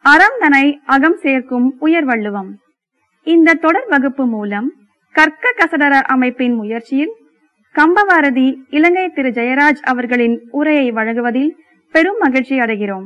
அறம் தனை அகம் சேர்க்கும் உயர்வள்ளுவம் இந்த தொடர் வகுப்பு மூலம் கற்க கசடர அமைப்பின் முயற்சியில் கம்பவாரதி இலங்கை திரு ஜெயராஜ் அவர்களின் உரையை வழங்குவதில் பெரும் மகிழ்ச்சி அடைகிறோம்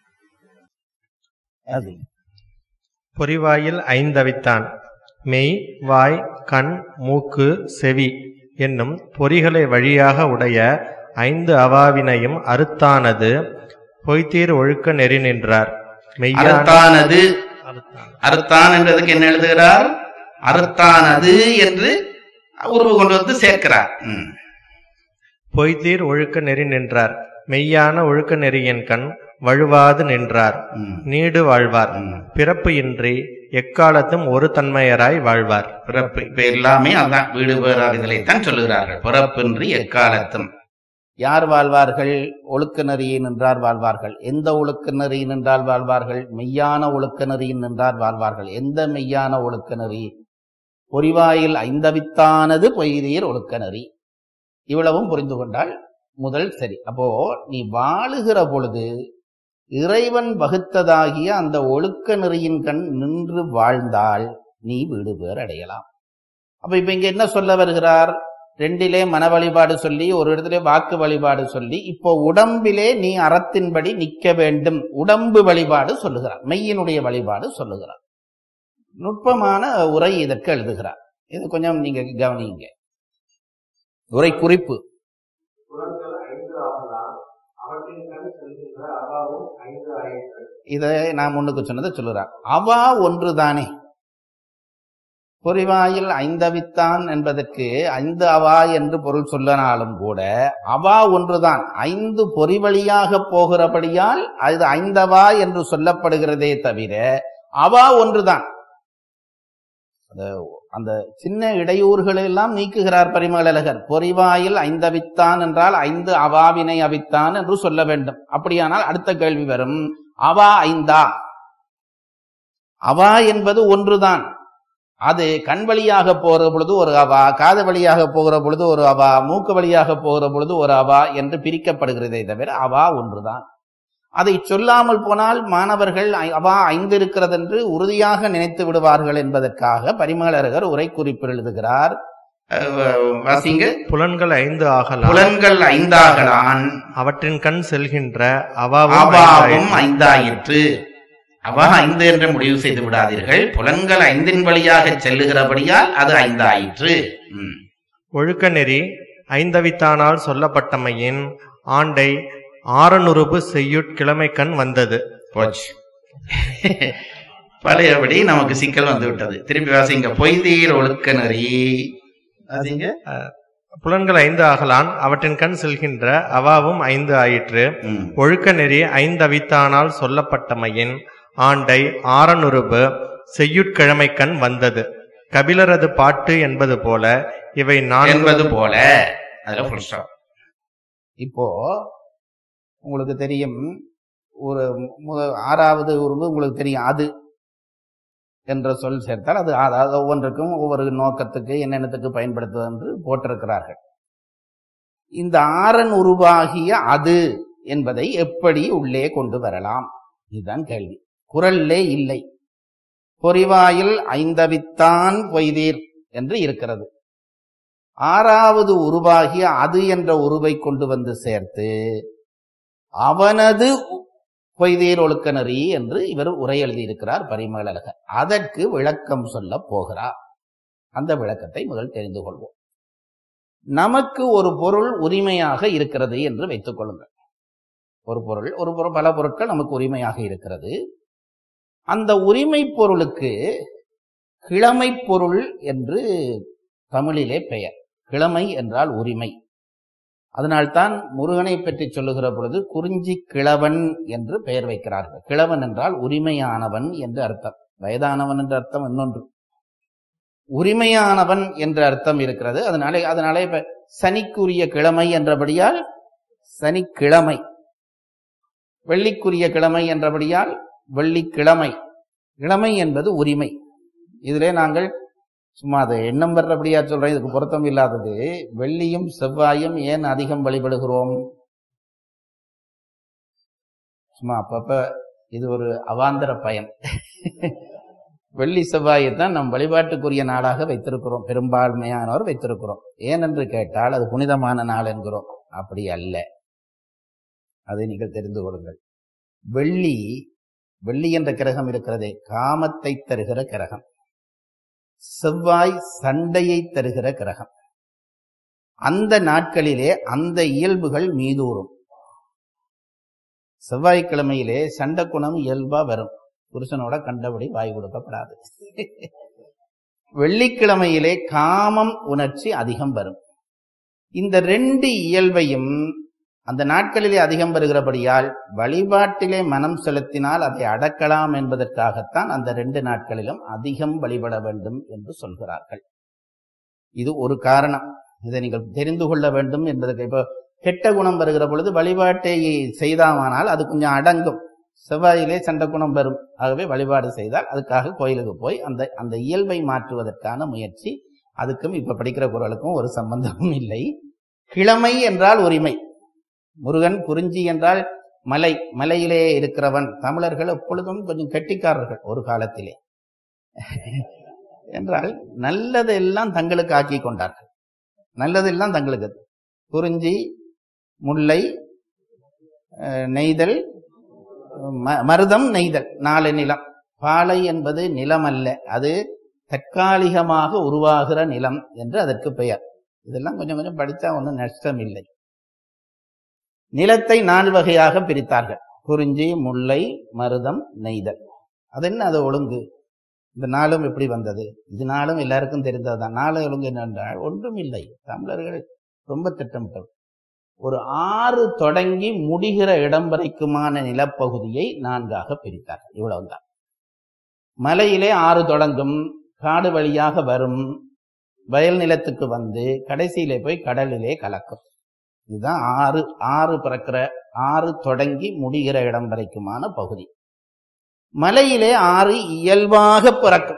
அது பொறிவாயில் ஐந்தவித்தான் மெய் வாய் கண் மூக்கு செவி என்னும் பொறிகளை வழியாக உடைய ஐந்து அவாவினையும் அறுத்தானது பொய்த்தீர் ஒழுக்க நெறி நின்றார் மெய்யான அறுத்தானது அறுத்தான். அறுத்தான் என்றதுக்கு என்ன எழுதுகிறார் அறுத்தானது என்று உருவு கொண்டு வந்து சேர்க்கிறார் ம். பொய்த்தீர் ஒழுக்க நெறி நின்றார் மெய்யான ஒழுக்க நெறியின் கண் வழுவாது நின்றார் ம். நீடு வாழ்வார் ம். பிறப்பு இன்றி எக்காலத்தும் ஒரு தன்மையராய் வாழ்வார் பிறப்பு இப்ப எல்லாமே அதான் வீடு பேராறுதலைத்தான் சொல்லுகிறார்கள் பிறப்பின்றி எக்காலத்தும் யார் வாழ்வார்கள் ஒழுக்க நெறியை நின்றார் வாழ்வார்கள் எந்த ஒழுக்க நெறி நின்றால் வாழ்வார்கள் மெய்யான ஒழுக்க நெறியில் நின்றார் வாழ்வார்கள் எந்த மெய்யான ஒழுக்க நெறி பொறிவாயில் ஐந்தவித்தானது பொய்தீர் ஒழுக்க நெறி இவ்வளவும் புரிந்து கொண்டால் முதல் சரி அப்போ நீ வாழுகிற பொழுது இறைவன் வகுத்ததாகிய அந்த ஒழுக்க நெறியின் கண் நின்று வாழ்ந்தால் நீ வீடு பேர் அடையலாம் அப்ப இப்ப இங்க என்ன சொல்ல வருகிறார் ரெண்டிலே மன வழிபாடு சொல்லி ஒரு இடத்துல வாக்கு வழிபாடு சொல்லி இப்போ உடம்பிலே நீ அறத்தின்படி நிக்க வேண்டும் உடம்பு வழிபாடு சொல்லுகிறார் மெய்யினுடைய வழிபாடு சொல்லுகிறார் நுட்பமான உரை இதற்கு எழுதுகிறார் இது கொஞ்சம் நீங்க கவனிங்க உரை குறிப்பு இதை நான் முன்னுக்கு சொன்னதை சொல்லுறார் அவா ஒன்றுதானே பொறிவாயில் ஐந்தவித்தான் என்பதற்கு ஐந்து அவா என்று பொருள் சொல்லனாலும் கூட அவா ஒன்றுதான் ஐந்து பொறி வழியாக போகிறபடியால் அது ஐந்தவா என்று சொல்லப்படுகிறதே தவிர அவா ஒன்றுதான் அந்த அந்த சின்ன இடையூறுகளை எல்லாம் நீக்குகிறார் பரிமளகர் பொறிவாயில் ஐந்தவித்தான் என்றால் ஐந்து அவாவினை அவித்தான் என்று சொல்ல வேண்டும் அப்படியானால் அடுத்த கேள்வி வரும் அவா ஐந்தா அவா என்பது ஒன்றுதான் அது கண் வழியாக போகிற பொழுது ஒரு அவா காது வழியாக போகிற பொழுது ஒரு அவா மூக்கு வழியாக போகிற பொழுது ஒரு அவா என்று பிரிக்கப்படுகிறதே தவிர அவா ஒன்றுதான் அதை சொல்லாமல் போனால் மாணவர்கள் ஐ- அவா ஐந்து இருக்கிறது என்று உறுதியாக நினைத்து விடுவார்கள் என்பதற்காக பரிமளகர் உரை குறிப்பில் எழுதுகிறார் அஹ், வாசிங்க புலன்கள் ஐந்து ஆகலாம் புலன்கள் ஐந்தாகலான் அவற்றின் கண் செல்கின்ற அவாவும் அவாவும் ஐந்தாயிற்று. ஐந்தாயிற்று அவா ஐந்து என்று முடிவு செய்து விடாதீர்கள் புலன்கள் ஐந்தின் வழியாக செல்லுகிறபடியால் அது ஐந்தாயிற்று ம். ஒழுக்க நெறி ஐந்தவித்தானால் சொல்லப்பட்டமையின் ஆண்டை ஆறனுறுப்பு செய்யுட் கிழமைக்கண் வந்தது போச்சு பழையபடி நமக்கு சிக்கல் வந்து விட்டது திருப்பி வாசிங்க பொய்தீர் ஒழுக்க நெறி வாசிங்க புலன்கள் ஐந்து ஆகலான் அவற்றின் கண் செல்கின்ற அவாவும் ஐந்து ஆயிற்று ம். ஒழுக்க நெறி ஐந்தவித்தானால் சொல்லப்பட்டமையின் ஆண்டை ஆறனுறுப்பு செய்யுட்கிழமைக்கண் வந்தது கபிலரது பாட்டு என்பது போல இவை நான் என்பது போல அதுல full stop. இப்போ உங்களுக்கு தெரியும் ஒரு மு- ஆறாவது உருவு உங்களுக்கு தெரியும் அது என்ற சொல் சேர்த்தால் அது ஆ- அது ஒவ்வொன்றுக்கும் ஒவ்வொரு நோக்கத்துக்கு என்னென்னத்துக்கு பயன்படுத்துவது என்று போட்டிருக்கிறார்கள் இந்த ஆறன் உருவாகிய அது என்பதை எப்படி உள்ளே கொண்டு வரலாம் இதுதான் கேள்வி குரல்லே இல்லை பொறிவாயில் ஐந்தவித்தான் பொய்தீர் என்று இருக்கிறது ஆறாவது உருவாகிய அது என்ற உருவை கொண்டு வந்து சேர்த்து அவனது பொய்தீர் ஒழுக்க நெறி என்று இவர் உரை எழுதியிருக்கிறார் பரிமளகர் அதற்கு விளக்கம் சொல்ல போகிறார் அந்த விளக்கத்தை முதல் தெரிந்து கொள்வோம் நமக்கு ஒரு பொருள் உரிமையாக இருக்கிறது என்று வைத்துக் கொள்ளுங்கள் ஒரு பொருள் ஒரு பொருள் பல பொருட்கள் நமக்கு உரிமையாக இருக்கிறது அந்த உரிமை பொருளுக்கு கிழமை பொருள் என்று தமிழிலே பெயர் கிழமை என்றால் உரிமை அதனால்தான் முருகனை பற்றி சொல்லுகிற பொழுது குறிஞ்சி கிழவன் என்று பெயர் வைக்கிறார்கள் கிழவன் என்றால் உரிமையானவன் என்று அர்த்தம் வயதானவன் என்ற அர்த்தம் இன்னொன்று உரிமையானவன் என்ற அர்த்தம் இருக்கிறது அதனாலே அதனாலே இப்ப சனிக்குரிய கிழமை என்றபடியால் சனிக்கிழமை வெள்ளிக்குரிய கிழமை என்றபடியால் வெள்ளிக்கிழமை கிழமை என்பது உரிமை இதிலே நாங்கள் சும்மா அதை எண்ணம் வர்றபடியா சொல்றேன் இதுக்கு பொருத்தம் இல்லாதது வெள்ளியும் செவ்வாயும் ஏன் அதிகம் வழிபடுகிறோம் சும்மா அப்பப்ப இது ஒரு அவாந்தர பயன் வெள்ளி செவ்வாயை தான் நம் வழிபாட்டுக்குரிய நாளாக வைத்திருக்கிறோம் பெரும்பான்மையானவர் வைத்திருக்கிறோம் ஏனென்று கேட்டால் அது புனிதமான நாள் என்கிறோம் அப்படி அல்ல அதை நீங்கள் தெரிந்து கொள்ளுங்கள் வெள்ளி வெள்ளி என்ற கிரகம் இருக்கிறதே காமத்தை தருகிற கிரகம் செவ்வாய் சண்டையை தருகிற கிரகம் அந்த நாட்களிலே அந்த இயல்புகள் மீதூறும் செவ்வாய்க்கிழமையிலே சண்டை குணம் இயல்பா வரும் புருஷனோட கண்டபடி வாய் கொடுக்கப்படாது வெள்ளிக்கிழமையிலே காமம் உணர்ச்சி அதிகம் வரும் இந்த ரெண்டு இயல்பையும் அந்த நாட்களிலே அதிகம் வருகிறபடியால் வழிபாட்டிலே மனம் செலுத்தினால் அதை அடக்கலாம் என்பதற்காகத்தான் அந்த ரெண்டு நாட்களிலும் அதிகம் வழிபட வேண்டும் என்று சொல்கிறார்கள் இது ஒரு காரணம் இதை நீங்கள் தெரிந்து கொள்ள வேண்டும் என்பதற்கு இப்போ கெட்ட குணம் வருகிற பொழுது வழிபாட்டை செய்தாமானால் அது கொஞ்சம் அடங்கும் செவ்வாயிலே சண்ட குணம் வரும் ஆகவே வழிபாடு செய்தால் அதுக்காக கோயிலுக்கு போய் அந்த அந்த இயல்பை மாற்றுவதற்கான முயற்சி அதுக்கும் இப்ப படிக்கிற குரலுக்கும் ஒரு சம்பந்தமும் இல்லை கிழமை என்றால் உரிமை முருகன் குறிஞ்சி என்றால் மலை மலையிலே இருக்கிறவன் தமிழர்கள் எப்பொழுதும் கொஞ்சம் கெட்டிக்காரர்கள் ஒரு காலத்திலே என்றால் நல்லதெல்லாம் தங்களுக்கு ஆக்கி கொண்டார்கள் நல்லதெல்லாம் தங்களுக்கு குறிஞ்சி முல்லை அஹ், நெய்தல் ம- மருதம் நெய்தல் நாலு நிலம் பாலை என்பது நிலம் அல்ல அது தற்காலிகமாக உருவாகிற நிலம் என்று அதற்கு பெயர் இதெல்லாம் கொஞ்சம் கொஞ்சம் படித்தா ஒன்றும் நஷ்டம் இல்லை நிலத்தை நாலு வகையாக பிரித்தார்கள் குறிஞ்சி முல்லை மருதம் நெய்தல் அது என்ன அது ஒழுங்கு இந்த நாளும் எப்படி வந்தது இது நாளும் எல்லாருக்கும் தெரிந்ததுதான் நாலு ஒழுங்கு என்னென்றால் ஒன்றும் இல்லை தமிழர்கள் ரொம்ப திட்டமிட்டவர் ஒரு ஆறு தொடங்கி முடிகிற இடம் வரைக்குமான நிலப்பகுதியை நான்காக பிரித்தார்கள் இவ்வளவுதான் மலையிலே ஆறு தொடங்கும் காடு வழியாக வரும் வயல் நிலத்துக்கு வந்து கடைசியிலே போய் கடலிலே கலக்கும் இதுதான் ஆறு ஆறு பிறக்கிற ஆறு தொடங்கி முடிகிற இடம் வரைக்குமான பகுதி மலையிலே ஆறு இயல்பாக பிறக்கும்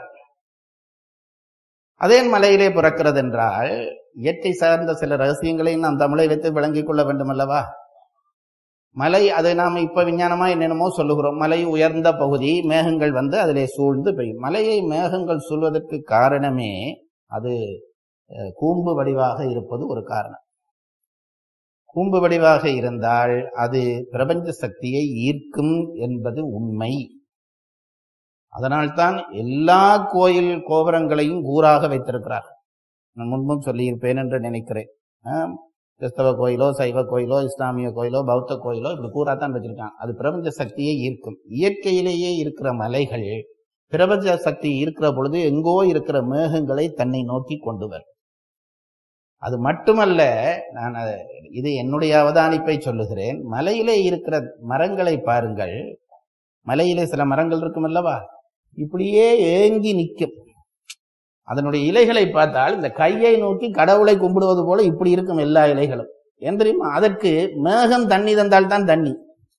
அதே மலையிலே பிறக்கிறது என்றால் இயற்கை சார்ந்த சில ரகசியங்களை நாம் தமிழை வைத்து விளங்கிக் கொள்ள வேண்டும் அல்லவா மலை அதை நாம் இப்ப விஞ்ஞானமா என்னென்னமோ சொல்லுகிறோம் மலை உயர்ந்த பகுதி மேகங்கள் வந்து அதிலே சூழ்ந்து பெய்யும் மலையை மேகங்கள் சூழ்வதற்கு காரணமே அது அஹ், கூம்பு வடிவாக இருப்பது ஒரு காரணம் கூம்பு வடிவாக இருந்தால் அது பிரபஞ்ச சக்தியை ஈர்க்கும் என்பது உண்மை அதனால்தான் எல்லா கோயில் கோபுரங்களையும் கூறாக வைத்திருக்கிறார் நான் முன்பும் சொல்லியிருப்பேன் என்று நினைக்கிறேன் ஆம், கிறிஸ்தவ கோயிலோ சைவ கோயிலோ இஸ்லாமிய கோயிலோ பௌத்த கோயிலோ இப்படி கூறா தான் வச்சிருக்காங்க அது பிரபஞ்ச சக்தியை ஈர்க்கும் இயற்கையிலேயே இருக்கிற மலைகள் பிரபஞ்ச சக்தி இருக்கிற பொழுது எங்கோ இருக்கிற மேகங்களை தன்னை நோக்கி கொண்டு வரும் அது மட்டுமல்ல நான் அத- இது என்னுடைய அவதானிப்பை சொல்லுகிறேன் மலையிலே இருக்கிற மரங்களை பாருங்கள் மலையிலே சில மரங்கள் இருக்கும் அல்லவா இப்படியே ஏங்கி நிற்கும் அதனுடைய இலைகளை பார்த்தால் இந்த கையை நோக்கி கடவுளை கும்பிடுவது போல இப்படி இருக்கும் எல்லா இலைகளும் ஏன் தெரியுமா அதற்கு மேகம் தண்ணி தந்தால் தான் தண்ணி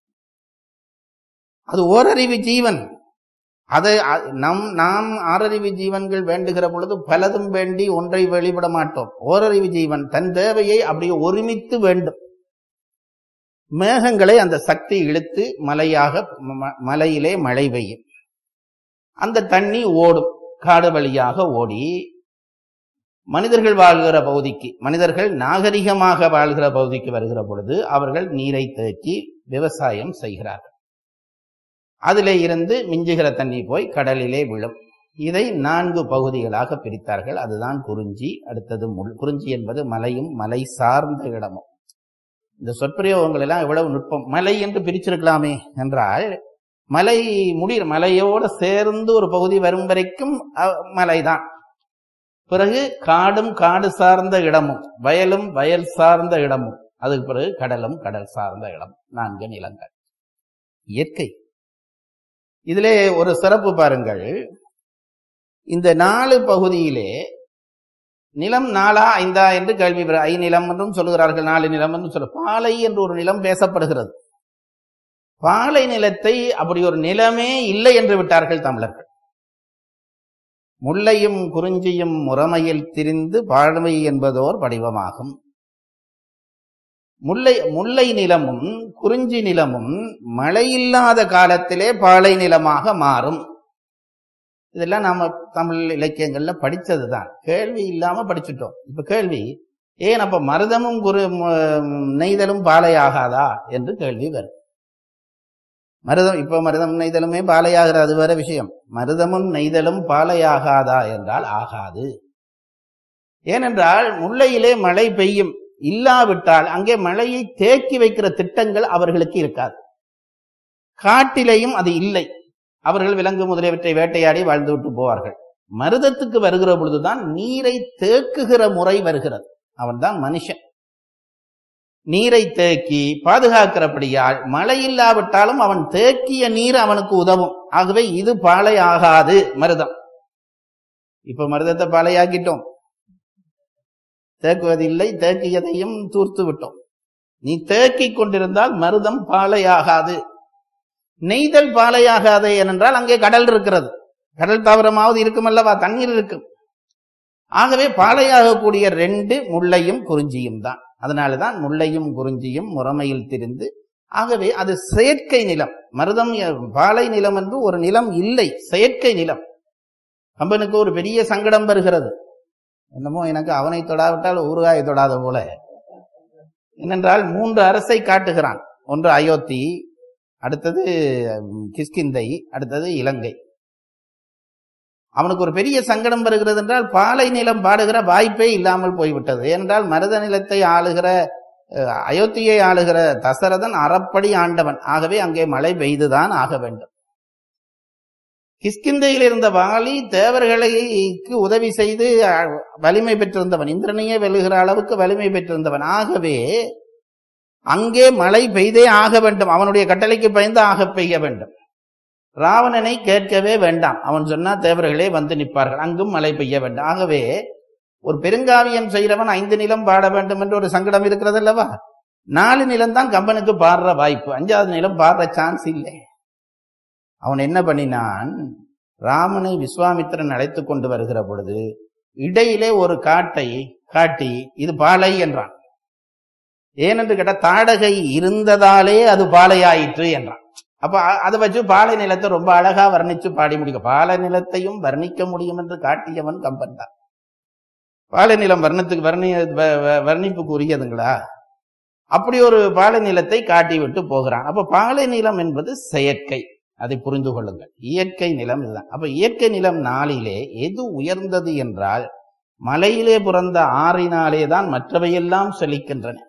அது ஓரறிவு ஜீவன் அதை அ- நம் நாம் ஆறறிவு ஜீவன்கள் வேண்டுகிற பொழுது பலதும் வேண்டி ஒன்றை வெளிவிட மாட்டோம் ஓரறிவு ஜீவன் தன் தேவையை அப்படியே ஒருமித்து வேண்டும் மேகங்களை அந்த சக்தி இழுத்து மலையாக ம- மலையிலே மழை பெய்யும் அந்த தண்ணி ஓடும் காடு வழியாக ஓடி மனிதர்கள் வாழ்கிற பகுதிக்கு மனிதர்கள் நாகரிகமாக வாழ்கிற பகுதிக்கு வருகிற பொழுது அவர்கள் நீரை தேக்கி விவசாயம் செய்கிறார்கள் அதிலே இருந்து மிஞ்சுகிற தண்ணி போய் கடலிலே விழும் இதை நான்கு பகுதிகளாக பிரித்தார்கள் அதுதான் குறிஞ்சி அடுத்தது முள் குறிஞ்சி என்பது மலையும் மலை சார்ந்த இடமும் இந்த சொற்பிரயோகங்கள் எல்லாம் எவ்வளவு நுட்பம் மலை என்று பிரிச்சிருக்கலாமே என்றால் மலை முடிகிற மலையோடு சேர்ந்து ஒரு பகுதி வரும் வரைக்கும் அ- மலைதான் பிறகு காடும் காடு சார்ந்த இடமும் வயலும் வயல் சார்ந்த இடமும் அதுக்கு பிறகு கடலும் கடல் சார்ந்த இடம் நான்கு நிலங்கள் இயற்கை இதிலே ஒரு சிறப்பு பாருங்கள் இந்த நாலு பகுதியிலே நிலம் நாலா ஐந்தா என்று கேள்வி பெற ஐ நிலம் என்றும் சொல்லுகிறார்கள் நாலு நிலம் என்றும் சொல்ல பாலை என்று ஒரு நிலம் பேசப்படுகிறது பாலை நிலத்தை அப்படி ஒரு நிலமே இல்லை என்று விட்டார்கள் தமிழர்கள் முல்லையும் குறிஞ்சியும் முறைமையில் திரிந்து பாழ்மை என்பதோர் வடிவமாகும் முல்லை முல்லை நிலமும் குறிஞ்சி நிலமும் மழையில்லாத காலத்திலே பாலை நிலமாக மாறும் இதெல்லாம் நாம தமிழ் இலக்கியங்கள்ல படிச்சதுதான் கேள்வி இல்லாம படிச்சுட்டோம் இப்ப கேள்வி ஏன் அப்ப மருதமும் குரு ம- நெய்தலும் பாலையாகாதா என்று கேள்வி வரும் மருதம் இப்ப மருதம் நெய்தலுமே பாலையாகிற அது வேற விஷயம் மருதமும் நெய்தலும் பாலையாகாதா என்றால் ஆகாது ஏனென்றால் முல்லையிலே மழை பெய்யும் இல்லாவிட்டால் அங்கே மழையை தேக்கி வைக்கிற திட்டங்கள் அவர்களுக்கு இருக்காது காட்டிலேயும் அது இல்லை அவர்கள் விலங்கு முதலியவற்றை வேட்டையாடி வாழ்ந்து விட்டு போவார்கள் மருதத்துக்கு வருகிற பொழுதுதான் நீரை தேக்குகிற முறை வருகிறது அவன்தான் மனுஷன் நீரை தேக்கி பாதுகாக்கிறபடியால் மழை இல்லாவிட்டாலும் அவன் தேக்கிய நீர் அவனுக்கு உதவும் ஆகவே இது பாலை ஆகாது மருதம் இப்ப மருதத்தை பாலையாக்கிட்டோம் தேக்குவதில்லை தேக்கியதையும் தூர்த்து விட்டோம் நீ தேக்கிக் கொண்டிருந்தால் மருதம் பாலையாகாது நெய்தல் பாலையாகாது ஏனென்றால் அங்கே கடல் இருக்கிறது கடல் தாவரமாவது இருக்குமல்லவா தண்ணீர் இருக்கும் ஆகவே பாலையாகக்கூடிய ரெண்டு முல்லையும் குறிஞ்சியும் தான் அதனாலதான் முல்லையும் குறிஞ்சியும் முறைமையில் திரிந்து ஆகவே அது செயற்கை நிலம் மருதம் எ- பாலை நிலம் என்று ஒரு நிலம் இல்லை செயற்கை நிலம் கம்பனுக்கு ஒரு பெரிய சங்கடம் வருகிறது என்னமோ எனக்கு அவனை தொடாவிட்டால் ஊறுகாயை தொடாத போல ஏனென்றால் மூன்று அரசை காட்டுகிறான் ஒன்று அயோத்தி அடுத்தது ம், கிஷ்கிந்தை அடுத்தது இலங்கை அவனுக்கு ஒரு பெரிய சங்கடம் வருகிறது என்றால் பாலை நிலம் பாடுகிற வாய்ப்பே இல்லாமல் போய்விட்டது ஏனென்றால் மருத நிலத்தை ஆளுகிற அஹ், அயோத்தியை ஆளுகிற தசரதன் அறப்படி ஆண்டவன் ஆகவே அங்கே மழை பெய்துதான் ஆக வேண்டும் கிஷ்கிந்தையில் இருந்த வாலி தேவர்களுக்கு உதவி செய்து அஹ், வலிமை பெற்றிருந்தவன் இந்திரனையே வெல்லுகிற அளவுக்கு வலிமை பெற்றிருந்தவன் ஆகவே அங்கே மழை பெய்தே ஆக வேண்டும் அவனுடைய கட்டளைக்கு பயந்து ஆக பெய்ய வேண்டும் ராவணனை கேட்கவே வேண்டாம் அவன் சொன்னா தேவர்களே வந்து நிற்பார்கள் அங்கும் மழை பெய்ய வேண்டும் ஆகவே ஒரு பெருங்காவியம் செய்கிறவன் ஐந்து நிலம் பாட வேண்டும் என்று ஒரு சங்கடம் இருக்கிறது அல்லவா நாலு நிலம் தான் கம்பனுக்கு பாடுற வாய்ப்பு அஞ்சாவது நிலம் பாடுற சான்ஸ் இல்லை அவன் என்ன பண்ணினான் ராமனை விஸ்வாமித்திரன் அழைத்து கொண்டு வருகிற பொழுது இடையிலே ஒரு காட்டை காட்டி இது பாலை என்றான் ஏனென்று கேட்டா தாடகை இருந்ததாலே அது பாலையாயிற்று என்றான் அப்ப அ- அதை வச்சு பாலை நிலத்தை ரொம்ப அழகா வர்ணிச்சு பாடி முடிக்க பாலை நிலத்தையும் வர்ணிக்க முடியும் என்று காட்டியவன் கம்பன் தான் பாலை நிலம் வர்ணத்துக்கு வர்ணி வ- வ- வர்ணிப்புக்கு உரியதுங்களா அப்படி ஒரு பாலை நிலத்தை காட்டி விட்டு போகிறான் அப்ப பாலை நிலம் என்பது செயற்கை அதை புரிந்து கொள்ளுங்கள் இயற்கை நிலம் இதுதான் அப்ப இயற்கை நிலம் நாளிலே எது உயர்ந்தது என்றால் மலையிலே பிறந்த ஆறினாலே தான் மற்றவையெல்லாம் செழிக்கின்றன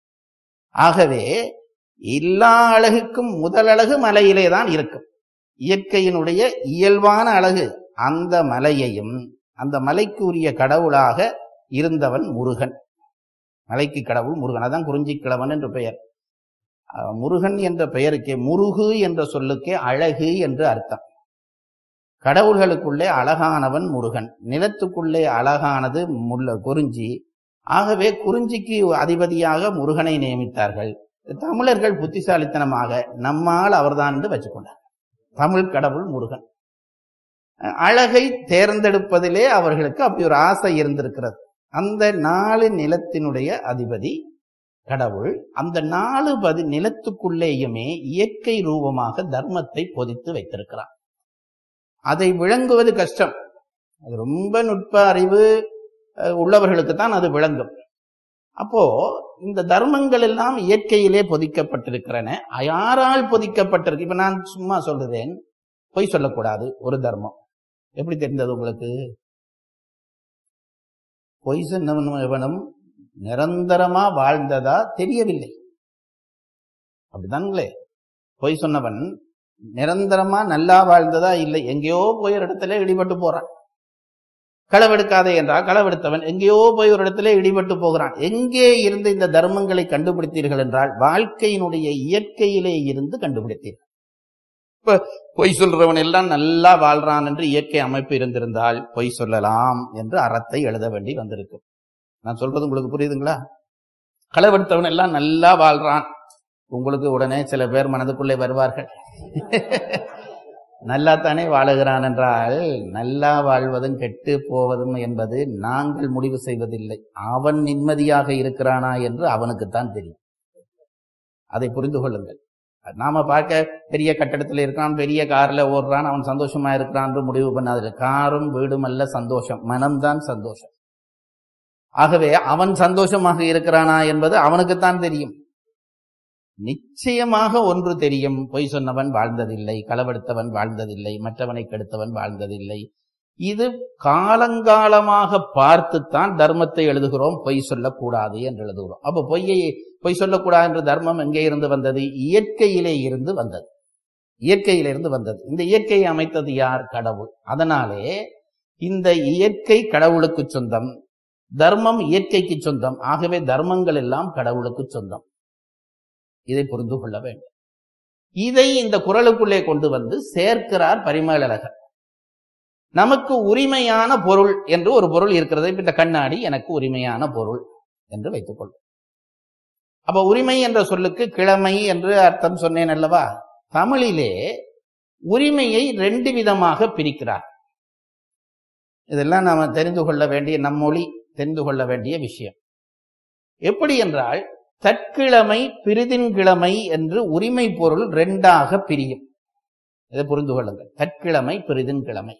ஆகவே எல்லா அழகுக்கும் முதல் அழகு மலையிலே தான் இருக்கும் இயற்கையினுடைய இயல்பான அழகு அந்த மலையையும் அந்த மலைக்கு உரிய கடவுளாக இருந்தவன் முருகன் மலைக்கு கடவுள் முருகன் அதான் குறிஞ்சிக்கிழவன் என்று பெயர் அஹ் முருகன் என்ற பெயருக்கே முருகு என்ற சொல்லுக்கே அழகு என்று அர்த்தம் கடவுள்களுக்குள்ளே அழகானவன் முருகன் நிலத்துக்குள்ளே அழகானது முல்ல குறிஞ்சி ஆகவே குறிஞ்சிக்கு அதிபதியாக முருகனை நியமித்தார்கள் தமிழர்கள் புத்திசாலித்தனமாக நம்மால் அவர்தான் என்று வச்சுக்கொண்டார் தமிழ் கடவுள் முருகன் அழகை தேர்ந்தெடுப்பதிலே அவர்களுக்கு அப்படி ஒரு ஆசை இருந்திருக்கிறது அந்த நாலு நிலத்தினுடைய அதிபதி கடவுள் அந்த நாலு பதி நிலத்துக்குள்ளேயுமே இயற்கை ரூபமாக தர்மத்தை பொதித்து வைத்திருக்கிறார் அதை விளங்குவது கஷ்டம் அது ரொம்ப நுட்ப அறிவு அஹ், உள்ளவர்களுக்கு தான் அது விளங்கும் அப்போ இந்த தர்மங்கள் எல்லாம் இயற்கையிலே பொதிக்கப்பட்டிருக்கிறன யாரால் பொதிக்கப்பட்டிருக்கு இப்ப நான் சும்மா சொல்றேன் பொய் சொல்லக்கூடாது ஒரு தர்மம் எப்படி தெரிந்தது உங்களுக்கு பொய் சொன்னவனும் எவனும் நிரந்தரமா வாழ்ந்ததா தெரியவில்லை அப்படிதானுங்களே பொய் சொன்னவன் நிரந்தரமா நல்லா வாழ்ந்ததா இல்லை எங்கேயோ போய் ஒரு இடத்துல இடிபட்டு போறான் களவெடுக்காதே என்றால் களவெடுத்தவன் எங்கேயோ போய் ஒரு இடத்துல இடிபட்டு போகிறான் எங்கே இருந்து இந்த தர்மங்களை கண்டுபிடித்தீர்கள் என்றால் வாழ்க்கையினுடைய இயற்கையிலே இருந்து கண்டுபிடித்தீர்கள் இப்ப பொய் சொல்றவன் எல்லாம் நல்லா வாழ்றான் என்று இயற்கை அமைப்பு இருந்திருந்தால் பொய் சொல்லலாம் என்று அறத்தை எழுத வேண்டி வந்திருக்கும் நான் சொல்றது உங்களுக்கு புரியுதுங்களா களவெடுத்தவன் எல்லாம் நல்லா வாழ்றான் உங்களுக்கு உடனே சில பேர் மனதுக்குள்ளே வருவார்கள் நல்லா தானே வாழுகிறான் என்றால் நல்லா வாழ்வதும் கெட்டு போவதும் என்பது நாங்கள் முடிவு செய்வதில்லை அவன் நிம்மதியாக இருக்கிறானா என்று அவனுக்குத்தான் தெரியும் அதை புரிந்து கொள்ளுங்கள் நாம பார்க்க பெரிய கட்டடத்தில் இருக்கான் பெரிய கார்ல ஓடுறான் அவன் சந்தோஷமா இருக்கிறான் என்று முடிவு பண்ணாது காரும் வீடும் அல்ல சந்தோஷம் மனம்தான் சந்தோஷம் ஆகவே அவன் சந்தோஷமாக இருக்கிறானா என்பது அவனுக்குத்தான் தெரியும் நிச்சயமாக ஒன்று தெரியும் பொய் சொன்னவன் வாழ்ந்ததில்லை களவெடுத்தவன் வாழ்ந்ததில்லை மற்றவனை கெடுத்தவன் வாழ்ந்ததில்லை இது காலங்காலமாக பார்த்துத்தான் தர்மத்தை எழுதுகிறோம் பொய் சொல்லக்கூடாது என்று எழுதுகிறோம் அப்ப பொய்யை பொய் சொல்லக்கூடாது என்ற தர்மம் எங்கே இருந்து வந்தது இயற்கையிலே இருந்து வந்தது இயற்கையிலிருந்து வந்தது இந்த இயற்கையை அமைத்தது யார் கடவுள் அதனாலே இந்த இயற்கை கடவுளுக்கு சொந்தம் தர்மம் இயற்கைக்கு சொந்தம் ஆகவே தர்மங்கள் எல்லாம் கடவுளுக்கு சொந்தம் இதை புரிந்து கொள்ள வேண்டும் இதை இந்த குரலுக்குள்ளே கொண்டு வந்து சேர்க்கிறார் பரிமேலழகர் நமக்கு உரிமையான பொருள் என்று ஒரு பொருள் இருக்கிறது இப்ப இந்த கண்ணாடி எனக்கு உரிமையான பொருள் என்று வைத்துக் கொள்ளும் அப்ப உரிமை என்ற சொல்லுக்கு கிழமை என்று அர்த்தம் சொன்னேன் அல்லவா தமிழிலே உரிமையை ரெண்டு விதமாக பிரிக்கிறார் இதெல்லாம் நாம தெரிந்து கொள்ள வேண்டிய நம் மொழி தெரிந்து கொள்ள வேண்டிய விஷயம் எப்படி என்றால் தற்கிழமை பிரிதின்கிழமை என்று உரிமை பொருள் ரெண்டாக பிரியும் இதை புரிந்து கொள்ளுங்கள் தற்கிழமை பிரிதின்கிழமை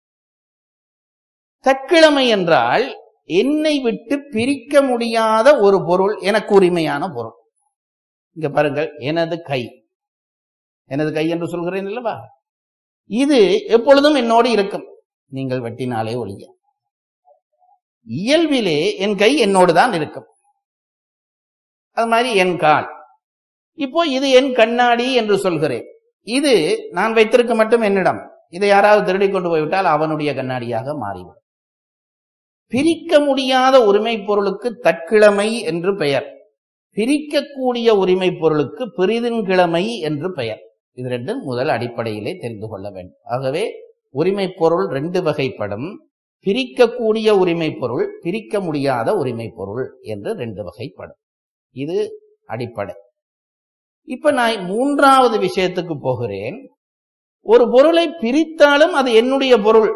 தற்கிழமை என்றால் என்னை விட்டு பிரிக்க முடியாத ஒரு பொருள் எனக்கு உரிமையான பொருள் இங்க பாருங்கள் எனது கை எனது கை என்று சொல்கிறேன் அல்லவா இது எப்பொழுதும் என்னோடு இருக்கும் நீங்கள் வெட்டினாலே ஒழிய இயல்பிலே என் கை என்னோடு தான் இருக்கும் அது மாதிரி என் கால் இப்போ இது என் கண்ணாடி என்று சொல்கிறேன் இது நான் வைத்திருக்க மட்டும் என்னிடம் இதை யாராவது திருடி கொண்டு போய்விட்டால் அவனுடைய கண்ணாடியாக மாறிவிடும் பிரிக்க முடியாத உரிமை பொருளுக்கு தற்கிழமை என்று பெயர் பிரிக்கக்கூடிய உரிமை பொருளுக்கு பிரிதின்கிழமை என்று பெயர் இது ரெண்டும் முதல் அடிப்படையிலே தெரிந்து கொள்ள வேண்டும் ஆகவே உரிமை பொருள் ரெண்டு வகைப்படும் பிரிக்கக்கூடிய உரிமை பொருள் பிரிக்க முடியாத உரிமை பொருள் என்று ரெண்டு வகைப்படும் இது அடிப்படை இப்ப நான் மூன்றாவது விஷயத்துக்கு போகிறேன் ஒரு பொருளை பிரித்தாலும் அது என்னுடைய பொருள்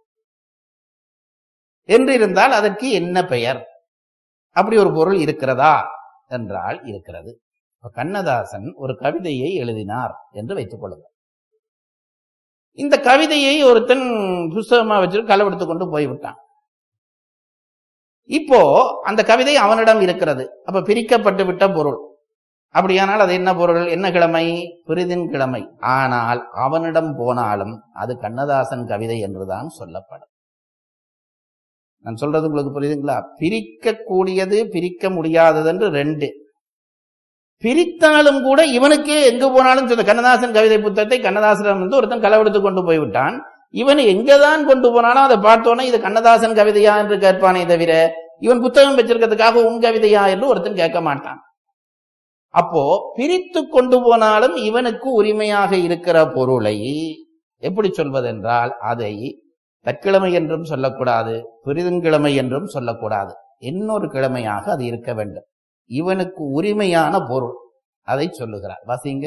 என்று இருந்தால் அதற்கு என்ன பெயர் அப்படி ஒரு பொருள் இருக்கிறதா என்றால் இருக்கிறது கண்ணதாசன் ஒரு கவிதையை எழுதினார் என்று வைத்துக் கொள்ளுங்கள் இந்த கவிதையை ஒருத்தன் புஸ்தகமா வச்சுட்டு களவெடுத்து கொண்டு போய்விட்டான் இப்போ அந்த கவிதை அவனிடம் இருக்கிறது அப்ப பிரிக்கப்பட்டு விட்ட பொருள் அப்படியானால் அது என்ன பொருள் என்ன கிழமை பிரிதின் கிழமை ஆனால் அவனிடம் போனாலும் அது கண்ணதாசன் கவிதை என்றுதான் சொல்லப்படும் நான் சொல்றது உங்களுக்கு புரியுதுங்களா பிரிக்க கூடியது பிரிக்க முடியாதது என்று ரெண்டு பிரித்தாலும் கூட இவனுக்கே எங்கு போனாலும் இந்த கண்ணதாசன் கவிதை புத்தகத்தை கண்ணதாசனிடம் வந்து ஒருத்தன் களவெடுத்து கொண்டு போய்விட்டான் இவன் எங்கதான் கொண்டு போனாலும் அதை பார்த்தோன்னே இது கண்ணதாசன் கவிதையா என்று கேட்பானே தவிர இவன் புத்தகம் வச்சிருக்கிறதுக்காக உன் கவிதையா என்று ஒருத்தன் கேட்க மாட்டான் அப்போ பிரித்து கொண்டு போனாலும் இவனுக்கு உரிமையாக இருக்கிற பொருளை எப்படி சொல்வதென்றால் அதை தற்கிழமை என்றும் சொல்லக்கூடாது பிரிதன்கிழமை என்றும் சொல்லக்கூடாது இன்னொரு கிழமையாக அது இருக்க வேண்டும் இவனுக்கு உரிமையான பொருள் அதை சொல்லுகிறார் வாசிங்க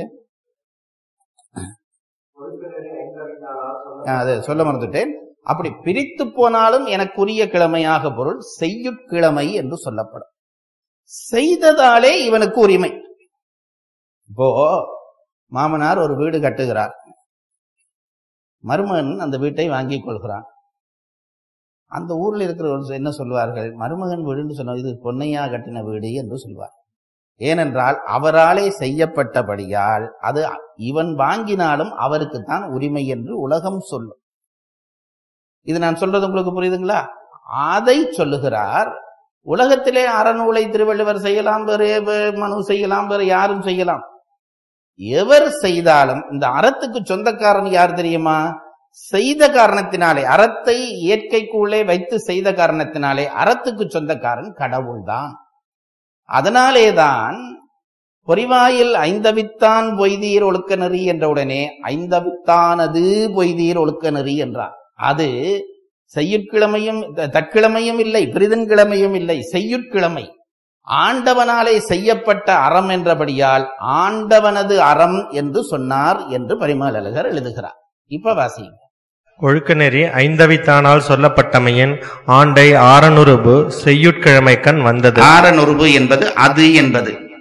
அதை சொல்ல மறந்துட்டேன் அப்படி பிரித்து போனாலும் எனக்குரிய கிழமையாக பொருள் செய்யுட்கிழமை என்று சொல்லப்படும் செய்ததாலே இவனுக்கு உரிமை இப்போ மாமனார் ஒரு வீடு கட்டுகிறார் மருமகன் அந்த வீட்டை வாங்கிக் கொள்கிறான் அந்த ஊர்ல இருக்கிறவர்கள் என்ன சொல்வார்கள் மருமகன் வீடுன்னு சொன்ன இது பொன்னையா கட்டின வீடு என்று சொல்வார் ஏனென்றால் அவராலே செய்யப்பட்டபடியால் அது இவன் வாங்கினாலும் அவருக்கு தான் உரிமை என்று உலகம் சொல்லும் இது நான் சொல்றது உங்களுக்கு புரியுதுங்களா அதை சொல்லுகிறார் உலகத்திலே அறநூலை திருவள்ளுவர் செய்யலாம் வேறு மனு செய்யலாம் வேறு யாரும் செய்யலாம் எவர் செய்தாலும் இந்த அறத்துக்கு சொந்தக்காரன் யார் தெரியுமா செய்த காரணத்தினாலே அறத்தை இயற்கைக்குள்ளே வைத்து செய்த காரணத்தினாலே அறத்துக்கு சொந்தக்காரன் கடவுள்தான் அதனாலேதான் பொறிவாயில் ஐந்தவித்தான் பொய்தீர் ஒழுக்க நெறி என்ற உடனே ஐந்தவித்தானது பொய்தீர் ஒழுக்க நெறி என்றார் அது செய்யுட்கிழமையும் தற்கிழமையும் இல்லை பிரிதன்கிழமையும் இல்லை செய்யுட்கிழமை ஆண்டவனாலே செய்யப்பட்ட அறம் என்றபடியால் ஆண்டவனது அறம் என்று சொன்னார் என்று பரிமலகர் எழுதுகிறார் இப்ப வாசிங்க ஒழுக்கநெறி ஐந்தவித்தானால் சொல்லப்பட்டமையின் ஆண்டை ஆரனுருபு செய்யுட்கிழமைக்கண் வந்தது ஆரனுருபு என்பது அது என்பது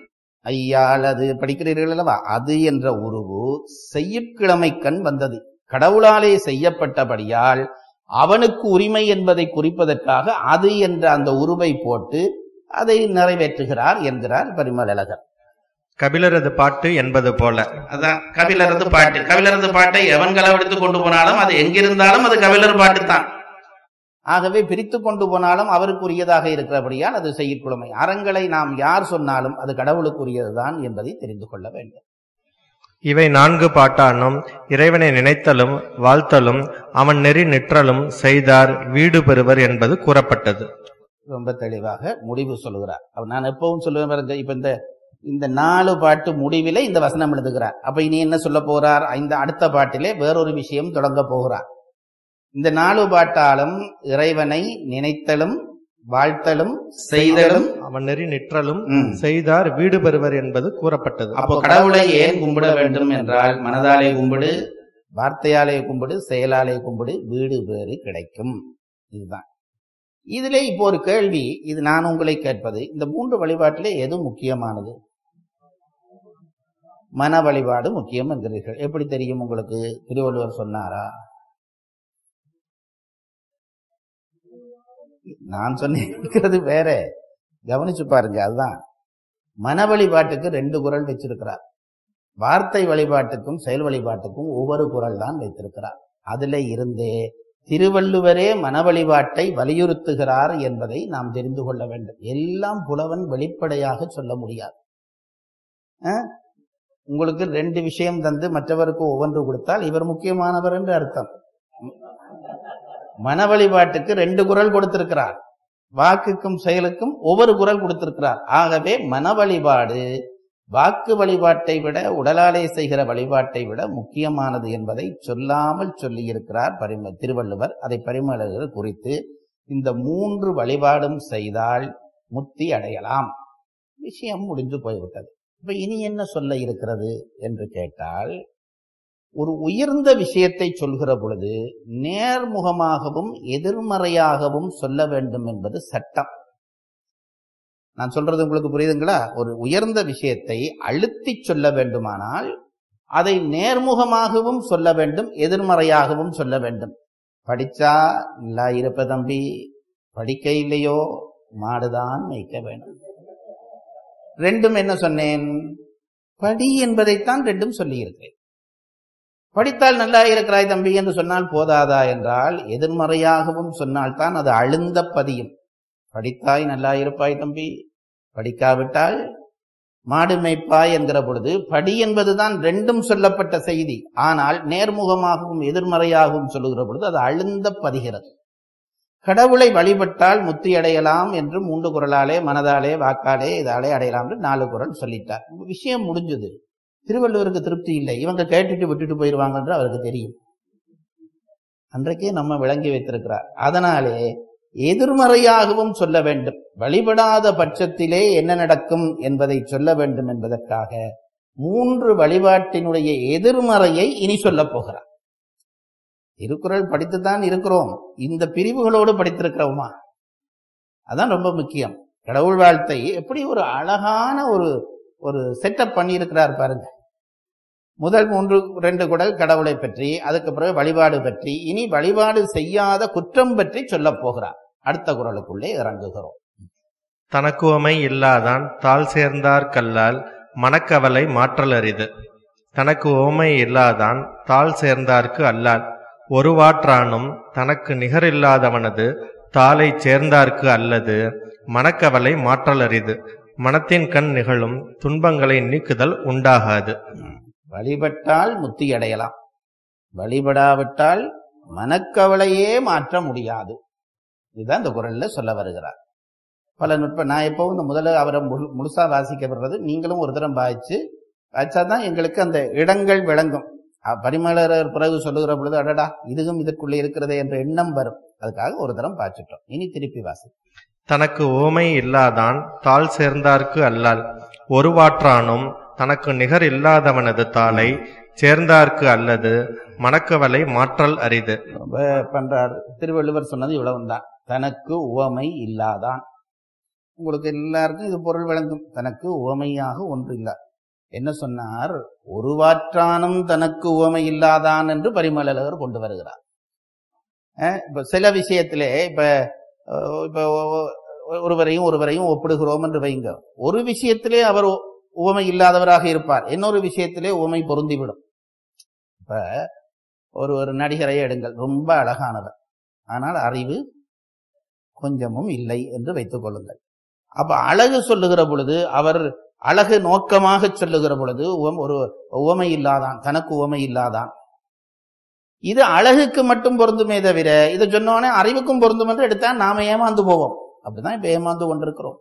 ஐயாள் அது படிக்கிறீர்கள் அல்லவா அது என்ற உருவு செய்யுட்கிழமை கண் வந்தது கடவுளாலே செய்யப்பட்டபடியால் அவனுக்கு உரிமை என்பதை குறிப்பதற்காக அது என்ற அந்த உருவை போட்டு அதை நிறைவேற்றுகிறார் என்கிறார் பரிமலழகர் கபிலரது பாட்டு என்பது போல அதான் கபிலரது பாட்டு கபிலரது பாட்டை எவன் களவெடுத்து கொண்டு போனாலும் அது எங்கிருந்தாலும் அது கபிலர் பாட்டு தான் ஆகவே பிரித்து கொண்டு போனாலும் அவருக்குரியதாக இருக்கிறபடியால் அது செய்யுட்குழமை அறங்களை நாம் யார் சொன்னாலும் அது கடவுளுக்குரியதுதான் என்பதை தெரிந்து கொள்ள வேண்டும் இவை நான்கு பாட்டானும் இறைவனை நினைத்தலும் வாழ்த்தலும் அவன் நெறி நிற்றலும் செய்தார் வீடு பெறுவர் என்பது கூறப்பட்டது ரொம்ப தெளிவாக முடிவு சொல்லுகிறார் அப்ப நான் எப்பவும் சொல்லுவேன் பாருங்க இப்ப இந்த இந்த நாலு பாட்டு முடிவிலே இந்த வசனம் எழுதுகிறார் அப்ப இனி என்ன சொல்ல போறார் இந்த அடுத்த பாட்டிலே வேறொரு விஷயம் தொடங்க போகிறார் இந்த நாலு பாட்டாலும் இறைவனை நினைத்தலும் வாழ்த்தலும் செய்தலும் அவன் நெறி நிற்றலும் ம். செய்தார் வீடு பெறுவர் என்பது கூறப்பட்டது அப்போ கடவுளை ஏன் கும்பிட வேண்டும் என்றால் மனதாலே கும்பிடு வார்த்தையாலே கும்பிடு செயலாலே கும்பிடு வீடு பேறு கிடைக்கும் இதுதான் இதிலே இப்போ ஒரு கேள்வி இது நான் உங்களை கேட்பது இந்த மூன்று வழிபாட்டிலே எது முக்கியமானது மன வழிபாடு முக்கியம் என்கிறீர்கள் எப்படி தெரியும் உங்களுக்கு திருவள்ளுவர் சொன்னாரா நான் சொன்னேன் வேற கவனிச்சு பாருங்க அதுதான் மன வழிபாட்டுக்கு ரெண்டு குரல் வச்சிருக்கிறார் வார்த்தை வழிபாட்டுக்கும் செயல் வழிபாட்டுக்கும் ஒவ்வொரு குரல் தான் வைத்திருக்கிறார் அதுல இருந்தே திருவள்ளுவரே மன வழிபாட்டை வலியுறுத்துகிறார் என்பதை நாம் தெரிந்து கொள்ள வேண்டும் எல்லாம் புலவன் வெளிப்படையாக சொல்ல முடியாது அஹ்? உங்களுக்கு ரெண்டு விஷயம் தந்து மற்றவருக்கு ஒவ்வொன்று கொடுத்தால் இவர் முக்கியமானவர் என்று அர்த்தம் மன வழிபாட்டுக்கு ரெண்டு குரல் கொடுத்திருக்கிறார் வாக்குக்கும் செயலுக்கும் ஒவ்வொரு குரல் கொடுத்திருக்கிறார் ஆகவே மன வழிபாடு வாக்கு வழிபாட்டை விட உடலாலே செய்கிற வழிபாட்டை விட முக்கியமானது என்பதை சொல்லாமல் சொல்லியிருக்கிறார் பரிம திருவள்ளுவர் அதை பரிமளர் குறித்து இந்த மூன்று வழிபாடும் செய்தால் முத்தி அடையலாம் விஷயம் முடிஞ்சு போய்விட்டது இப்ப இனி என்ன சொல்ல இருக்கிறது என்று கேட்டால் ஒரு உயர்ந்த விஷயத்தை சொல்கிற பொழுது நேர்முகமாகவும் எதிர்மறையாகவும் சொல்ல வேண்டும் என்பது சட்டம் நான் சொல்றது உங்களுக்கு புரியுதுங்களா ஒரு உயர்ந்த விஷயத்தை அழுத்தி சொல்ல வேண்டுமானால் அதை நேர்முகமாகவும் சொல்ல வேண்டும் எதிர்மறையாகவும் சொல்ல வேண்டும் படிச்சா நல்லா இருப்ப தம்பி படிக்க இல்லையோ மாடுதான் மேய்க்க வேண்டும் ரெண்டும் என்ன சொன்னேன் படி என்பதைத்தான் ரெண்டும் சொல்லியிருக்கிறேன் படித்தால் நல்லா இருக்கிறாய் தம்பி என்று சொன்னால் போதாதா என்றால் எதிர்மறையாகவும் சொன்னால்தான் அது அழுந்த பதியும் படித்தாய் நல்லா இருப்பாய் தம்பி படிக்காவிட்டால் மாடு மேய்ப்பாய் என்கிற பொழுது படி என்பதுதான் ரெண்டும் சொல்லப்பட்ட செய்தி ஆனால் நேர்முகமாகவும் எதிர்மறையாகவும் சொல்லுகிற பொழுது அது அழுந்த பதிகிறது கடவுளை வழிபட்டால் முத்தி அடையலாம் என்று மூன்று குரலாலே மனதாலே வாக்காலே இதாலே அடையலாம் என்று நாலு குரல் சொல்லிட்டார் விஷயம் முடிஞ்சது திருவள்ளுவருக்கு திருப்தி இல்லை இவங்க கேட்டுட்டு விட்டுட்டு போயிடுவாங்க என்று அவருக்கு தெரியும் அன்றைக்கே நம்ம விளங்கி வைத்திருக்கிறார் அதனாலே எதிர்மறையாகவும் சொல்ல வேண்டும் வழிபடாத பட்சத்திலே என்ன நடக்கும் என்பதை சொல்ல வேண்டும் என்பதற்காக மூன்று வழிபாட்டினுடைய எதிர்மறையை இனி சொல்லப் போகிறார் திருக்குறள் படித்துத்தான் இருக்கிறோம் இந்த பிரிவுகளோடு படித்திருக்கிறோமா அதான் ரொம்ப முக்கியம் கடவுள் வாழ்த்தை எப்படி ஒரு அழகான ஒரு ஒரு செட்டப் பண்ணியிருக்கிறார் பாருங்க முதல் மூன்று ரெண்டு குடல் கடவுளை பற்றி அதுக்கு பிறகு வழிபாடு பற்றி இனி வழிபாடு செய்யாத குற்றம் பற்றி சொல்லப் போகிறார் அடுத்த குரலுக்குள்ளே இறங்குகிறோம் தனக்குவமை இல்லாதான் தாழ் சேர்ந்தார் கல்லால் மனக்கவலை மாற்றல் அரிது தனக்கு உவமை இல்லாதான் தாழ் சேர்ந்தார்க்கு அல்லால் ஒருவாற்றானும் தனக்கு நிகரில்லாதவனது தாளைச் சேர்ந்தார்க்கு அல்லது மனக்கவலை மாற்றல் அரிது மனத்தின் கண் நிகழும் துன்பங்களை நீக்குதல் உண்டாகாது வழிபட்டால் முத்தி அடையலாம் வழிபடாவிட்டால் மனக்கவலையே மாற்ற முடியாது இதுதான் இந்த குரல்ல சொல்ல வருகிறார் பல நுட்பம் நான் எப்பவும் இந்த முதல்ல அவரை முழு முழுசா வாசிக்க வர்றது நீங்களும் ஒரு தரம் வாய்ச்சு வாய்ச்சாதான் எங்களுக்கு அந்த இடங்கள் விளங்கும் அஹ் பரிமளர் பிறகு சொல்லுகிற பொழுது அடடா இதுவும் இதற்குள்ளே இருக்கிறதே என்ற எண்ணம் வரும் அதுக்காக ஒரு தரம் பாய்ச்சிட்டோம் இனி திருப்பி வாசி தனக்கு உவமை இல்லாதான் தாழ் சேர்ந்தார்க்கு அல்லால் ஒருவாற்றானும் தனக்கு நிகர் இல்லாதவனது தாளை சேர்ந்தார்க்கு அல்லது மனக்கவலை மாற்றல் அரிது ரொம்ப பண்றார் திருவள்ளுவர் சொன்னது இவ்வளவுதான் தனக்கு உவமை இல்லாதான் உங்களுக்கு எல்லாருக்கும் இது பொருள் விளங்கும் தனக்கு உவமையாக ஒன்று இல்ல என்ன சொன்னார் ஒருவாற்றானும் தனக்கு உவமை இல்லாதான் என்று பரிமளகர் கொண்டு வருகிறார் அஹ் இப்ப சில விஷயத்திலே இப்ப அஹ் இப்ப ஒ- ஒருவரையும் ஒருவரையும் ஒப்பிடுகிறோம் என்று வைங்க ஒரு விஷயத்திலே அவர் உ- உவமை இல்லாதவராக இருப்பார் இன்னொரு விஷயத்திலே உவமை பொருந்திவிடும் இப்ப ஒரு ஒரு நடிகரை எடுங்கள் ரொம்ப அழகானவர் ஆனால் அறிவு கொஞ்சமும் இல்லை என்று வைத்துக் கொள்ளுங்கள் அப்ப அழகு சொல்லுகிற பொழுது அவர் அழகு நோக்கமாக சொல்லுகிற பொழுது உவம் ஒரு உவமை இல்லாதான் தனக்கு உவமை இல்லாதான் இது அழகுக்கு மட்டும் பொருந்துமே தவிர இதை சொன்னோடனே அறிவுக்கும் பொருந்தும் என்று எடுத்தா நாம ஏமாந்து போவோம் அப்படிதான் இப்ப ஏமாந்து கொண்டிருக்கிறோம்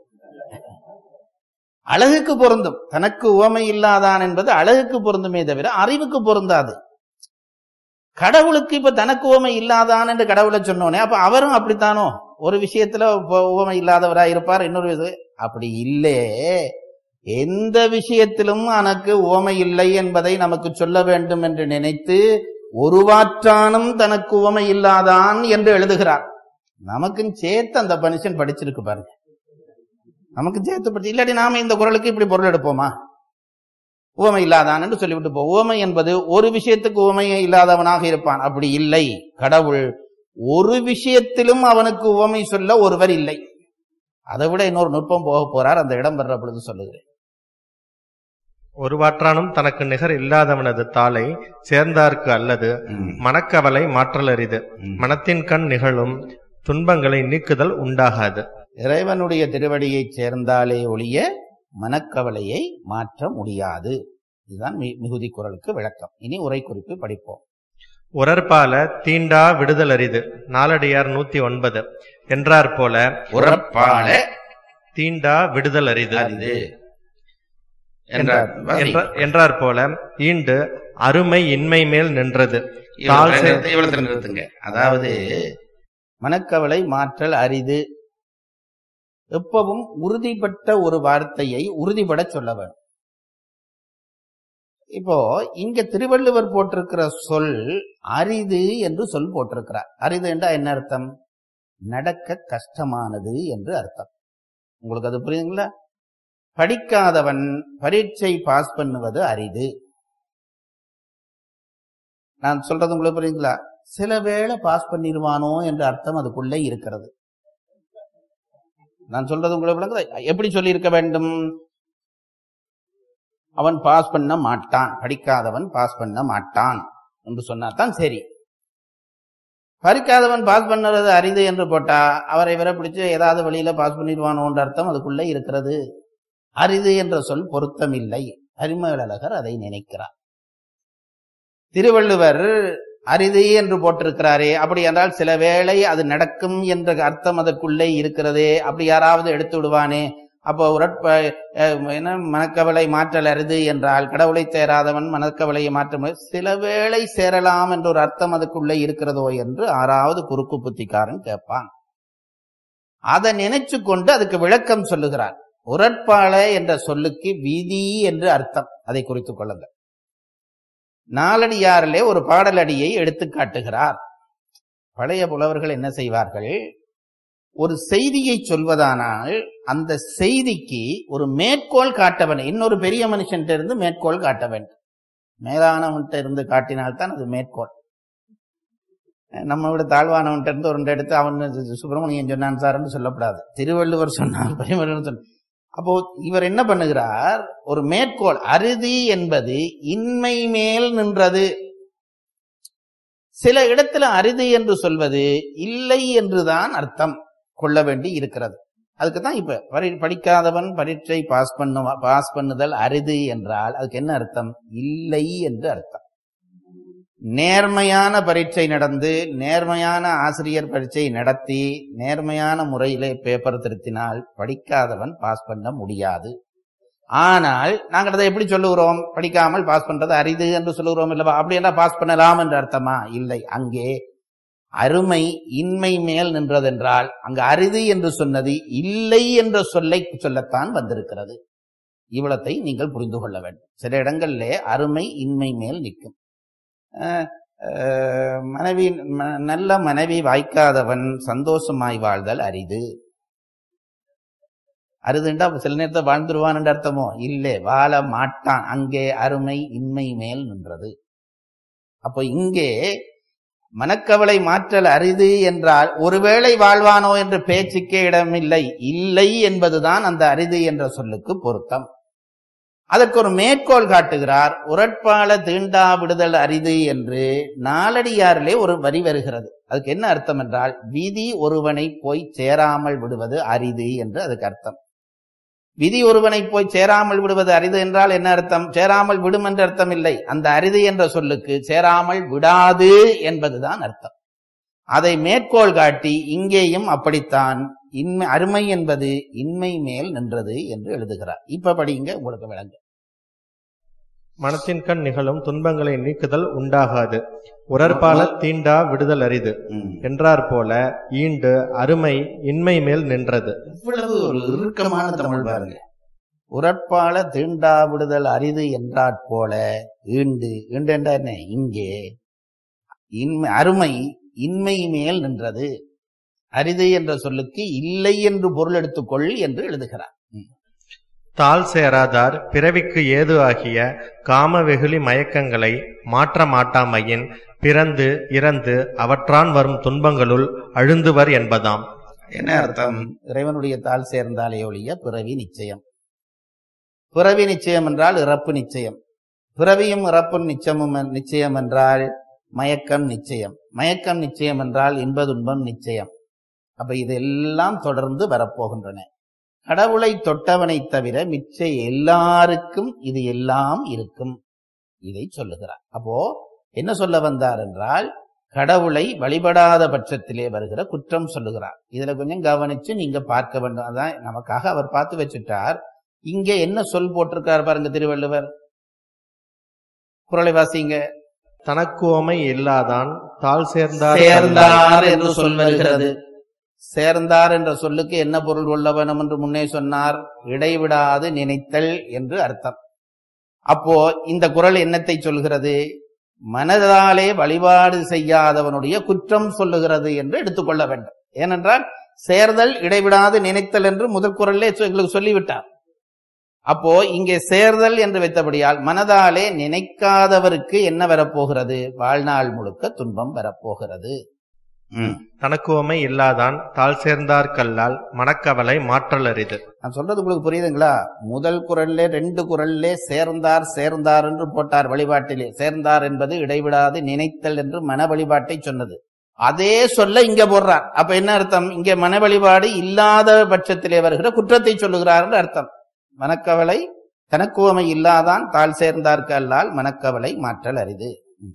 அழகுக்கு பொருந்தும் தனக்கு உவமை இல்லாதான் என்பது அழகுக்கு பொருந்துமே தவிர அறிவுக்கு பொருந்தாது கடவுளுக்கு இப்ப தனக்கு உவமை இல்லாதான் என்று கடவுளை சொன்னோனே அப்ப அவரும் அப்படித்தானோ ஒரு விஷயத்துல உவ- உவமை இல்லாதவரா இருப்பார் இன்னொரு விஷயம் அப்படி இல்லே எந்த விஷயத்திலும் எனக்கு உவமை இல்லை என்பதை நமக்கு சொல்ல வேண்டும் என்று நினைத்து ஒருவாற்றானும் தனக்கு உவமை இல்லாதான் என்று எழுதுகிறார் நமக்கும் சேர்த்து அந்த மனுஷன் படிச்சிருக்கு பாருங்க நமக்கு சேர்த்து படிச்சு இல்லாட்டி நாம இந்த குரலுக்கு இப்படி பொருள் எடுப்போமா உவமை இல்லாதான் என்று சொல்லிவிட்டு போ உவமை என்பது ஒரு விஷயத்துக்கு உவமை இல்லாதவனாக இருப்பான் அப்படி இல்லை கடவுள் ஒரு விஷயத்திலும் அவனுக்கு உவமை சொல்ல ஒருவர் இல்லை அதை விட இன்னொரு நுட்பம் போக போறார் அந்த இடம் வர்ற பொழுது சொல்லுகிறேன் ஒருவாற்றானும் தனக்கு நிகர் இல்லாதவனது தாளை சேர்ந்தார்க்கு அல்லது மனக்கவலை மாற்றலரிது மனத்தின் கண் நிகழும் துன்பங்களை நீக்குதல் உண்டாகாது இறைவனுடைய திருவடியைச் சேர்ந்தாலே ஒழிய மனக்கவலையை மாற்ற முடியாது இதுதான் மி- மிகுதி குரலுக்கு விளக்கம் இனி உரை குறிப்பு படிப்போம் உரற்பால தீண்டா விடுதல் அரிது நாலடியார் நூத்தி ஒன்பது என்றார் போல உறப்பால தீண்டா விடுதல் அரிது அரிது என்றார் என்ற- என்றார் போல ஈண்டு அருமை இன்மை மேல் நின்றது இவ்வளவு தாழ் சே- நிறுத்து- இவ்வளவு நிறுத்துங்க அதாவது மனக்கவலை மாற்றல் அரிது எப்பவும் உறுதிப்பட்ட ஒரு வார்த்தையை உறுதிபட சொல்ல வேண்டும் இப்போ இங்க திருவள்ளுவர் போட்டிருக்கிற சொல் அரிது என்று சொல் போட்டிருக்கிறார் அரிது என்றா என்ன அர்த்தம் நடக்க கஷ்டமானது என்று அர்த்தம் உங்களுக்கு அது புரியுதுங்களா படிக்காதவன் பரீட்சை பாஸ் பண்ணுவது அரிது நான் சொல்றது உங்களுக்கு புரியுங்களா சில வேளை பாஸ் பண்ணிடுவானோ என்ற அர்த்தம் அதுக்குள்ளே இருக்கிறது நான் சொல்றது உங்களுக்கு விளங்குதா எப்படி சொல்லி இருக்க வேண்டும் அவன் பாஸ் பண்ண மாட்டான் படிக்காதவன் பாஸ் பண்ண மாட்டான் என்று சொன்னாதான் சரி படிக்காதவன் பாஸ் பண்ணுறது அரிது என்று போட்டா அவரை விர பிடிச்சு ஏதாவது வழியில பாஸ் பண்ணிடுவானோன்ற அர்த்தம் அதுக்குள்ளே இருக்கிறது அரிது என்ற சொல் பொருத்தமில்லை அரிமேலழகர் அதை நினைக்கிறார் திருவள்ளுவர் அரிது என்று போட்டிருக்கிறாரே அப்படி என்றால் சில வேளை அது நடக்கும் என்ற அர்த்தம் அதற்குள்ளே இருக்கிறதே அப்படி யாராவது எடுத்து விடுவானே அப்போ உரட்ப அஹ், என்ன மனக்கவலை மாற்றல் அரிது என்றால் கடவுளை சேராதவன் மனக்கவலையை மாற்ற முடியாது. சில வேளை சேரலாம் என்ற ஒரு அர்த்தம் அதுக்குள்ளே இருக்கிறதோ என்று ஆறாவது குறுக்கு புத்திக்காரன் கேட்பான் அதை நினைச்சு கொண்டு அதுக்கு விளக்கம் சொல்லுகிறார் உரட்பாள என்ற சொல்லுக்கு விதி என்று அர்த்தம் அதை குறித்துக் கொள்ளுங்கள் நாலடியாரிலே ஒரு பாடலடியை எடுத்து காட்டுகிறார் பழைய புலவர்கள் என்ன செய்வார்கள் ஒரு செய்தியை சொல்வதானால் அந்த செய்திக்கு ஒரு மேற்கோள் காட்ட வேண்டும் இன்னொரு பெரிய மனுஷன்ட்ட இருந்து மேற்கோள் காட்ட வேண்டும் மேலானவன்கிட்ட இருந்து காட்டினால்தான் அது மேற்கோள் நம்ம விட தாழ்வானவன்கிட்ட இருந்து ஒரு ரெண்டு எடுத்து அவன் சுப்பிரமணியன் சொன்னான் சார்ன்னு சொல்லக்கூடாது திருவள்ளுவர் சொன்னார் பரிமளன் சொன்னார் அப்போ இவர் என்ன பண்ணுகிறார் ஒரு மேற்கோள் அறுதி என்பது இன்மை மேல் நின்றது சில இடத்துல அரிது என்று சொல்வது இல்லை என்றுதான் அர்த்தம் கொள்ள வேண்டி இருக்கிறது அதுக்கு தான் இப்ப பரி- படிக்காதவன் பரீட்சை பாஸ் பண்ணுவா பாஸ் பண்ணுதல் அரிது என்றால் அதுக்கு என்ன அர்த்தம் இல்லை என்று அர்த்தம் நேர்மையான பரீட்சை நடந்து நேர்மையான ஆசிரியர் பரீட்சை நடத்தி நேர்மையான முறையிலே பேப்பர் திருத்தினால் படிக்காதவன் பாஸ் பண்ண முடியாது ஆனால் நாங்கள் அதை எப்படி சொல்லுகிறோம் படிக்காமல் பாஸ் பண்றது அரிது என்று சொல்லுகிறோம் இல்லவா அப்படி என்றால் பாஸ் பண்ணலாம் என்று அர்த்தமா இல்லை அங்கே அருமை இன்மை மேல் நின்றதென்றால் அங்கு அரிது என்று சொன்னது இல்லை என்ற சொல்லை சொல்லத்தான் வந்திருக்கிறது இவ்வளத்தை நீங்கள் புரிந்து கொள்ள வேண்டும் சில இடங்களிலே அருமை இன்மை மேல் நிற்கும் அஹ், அஹ், மனைவி ம- நல்ல மனைவி வாய்க்காதவன் சந்தோஷமாய் வாழ்தல் அரிது அரிதுண்டா சில நேரத்தை வாழ்ந்துருவான் அர்த்தமோ இல்லை வாழ மாட்டான் அங்கே அருமை இன்மை மேல் நின்றது அப்போ இங்கே மனக்கவலை மாற்றல் அரிது என்றால் ஒருவேளை வாழ்வானோ என்ற பேச்சுக்கே இடமில்லை இல்லை என்பதுதான் அந்த அரிது என்ற சொல்லுக்கு பொருத்தம் அதற்கு ஒரு மேற்கோள் காட்டுகிறார் உரட்பால தீண்டா விடுதல் அரிது என்று நாலடியாரிலே ஒரு வரி வருகிறது அதுக்கு என்ன அர்த்தம் என்றால் விதி ஒருவனை போய் சேராமல் விடுவது அரிது என்று அதுக்கு அர்த்தம் விதி ஒருவனை போய் சேராமல் விடுவது அரிது என்றால் என்ன அர்த்தம் சேராமல் விடும் என்ற அர்த்தம் இல்லை அந்த அரிது என்ற சொல்லுக்கு சேராமல் விடாது என்பதுதான் அர்த்தம் அதை மேற்கோள் காட்டி இங்கேயும் அப்படித்தான் இன்மை அருமை என்பது இன்மை மேல் நின்றது என்று எழுதுகிறார் இப்ப படிங்க உங்களுக்கு விளங்கு மனத்தின் கண் நிகழும் துன்பங்களை நீக்குதல் உண்டாகாது உரற்பால தீண்டா விடுதல் அரிது என்றார் போல ஈண்டு அருமை இன்மை மேல் நின்றது இவ்வளவு ஒரு இறுக்கமான தமிழ் பாருங்க உரட்பால தீண்டா விடுதல் அரிது என்றாற் போல ஈண்டு ஈண்டு என்றா என்ன இங்கே இன்மை அருமை இன்மை மேல் நின்றது அரிது என்ற சொல்லுக்கு இல்லை என்று பொருள் எடுத்துக்கொள் என்று எழுதுகிறார் தாள் சேராதார் பிறவிக்கு ஏது ஆகிய காம வெகுளி மயக்கங்களை மாற்ற மாட்டாமையின் பிறந்து இறந்து அவற்றான் வரும் துன்பங்களுள் அழுந்துவர் என்பதாம் என்ன அர்த்தம் இறைவனுடைய தாள் சேர்ந்தாலே ஒழிய பிறவி நிச்சயம் பிறவி நிச்சயம் என்றால் இறப்பு நிச்சயம் பிறவியும் இறப்பும் நிச்சயமும் நிச்சயம் என்றால் மயக்கம் நிச்சயம் மயக்கம் நிச்சயம் என்றால் இன்ப துன்பம் நிச்சயம் அப்ப இதெல்லாம் தொடர்ந்து வரப்போகின்றன கடவுளை தொட்டவனை தவிர மிச்ச எல்லாருக்கும் இது எல்லாம் இருக்கும் இதை சொல்லுகிறார் அப்போ என்ன சொல்ல வந்தார் என்றால் கடவுளை வழிபடாத பட்சத்திலே வருகிற குற்றம் சொல்லுகிறார் இதுல கொஞ்சம் கவனிச்சு நீங்க பார்க்க வேண்டும் அதான் நமக்காக அவர் பார்த்து வச்சுட்டார் இங்கே என்ன சொல் போட்டிருக்கார் பாருங்க திருவள்ளுவர் குரலை வாசிங்க தனக்குவமை இல்லாதான் தாள் சேர்ந்தார் சேர்ந்தார் என்று சொல் வருகிறது சேர்ந்தார் என்ற சொல்லுக்கு என்ன பொருள் கொள்ள வேணும் என்று முன்னே சொன்னார் இடைவிடாது நினைத்தல் என்று அர்த்தம் அப்போ இந்த குரல் என்னத்தை சொல்கிறது மனதாலே வழிபாடு செய்யாதவனுடைய குற்றம் சொல்லுகிறது என்று எடுத்துக்கொள்ள வேண்டும் ஏனென்றால் சேர்தல் இடைவிடாது நினைத்தல் என்று முதல் குரல்லே சொ- எங்களுக்கு சொல்லிவிட்டார் அப்போ இங்கே சேர்தல் என்று வைத்தபடியால் மனதாலே நினைக்காதவருக்கு என்ன வரப்போகிறது வாழ்நாள் முழுக்க துன்பம் வரப்போகிறது ம். தனக்குவமை இல்லாதான் தாள் சேர்ந்தார் கல்லால் மனக்கவலை மாற்றல் அரிது நான் சொல்றது உங்களுக்கு புரியுதுங்களா முதல் குரல்லே ரெண்டு குரல்லே சேர்ந்தார் சேர்ந்தார் என்று போட்டார் வழிபாட்டிலே சேர்ந்தார் என்பது இடைவிடாது நினைத்தல் என்று மன வழிபாட்டை சொன்னது அதே சொல்ல இங்க போடுறார் அப்ப என்ன அர்த்தம் இங்க மன வழிபாடு இல்லாத பட்சத்திலே வருகிற குற்றத்தை சொல்லுகிறார் என்று அர்த்தம் மனக்கவலை தனக்குவமை இல்லாதான் தாழ் சேர்ந்தார்க்கு அல்லால் மனக்கவலை மாற்றல் அரிது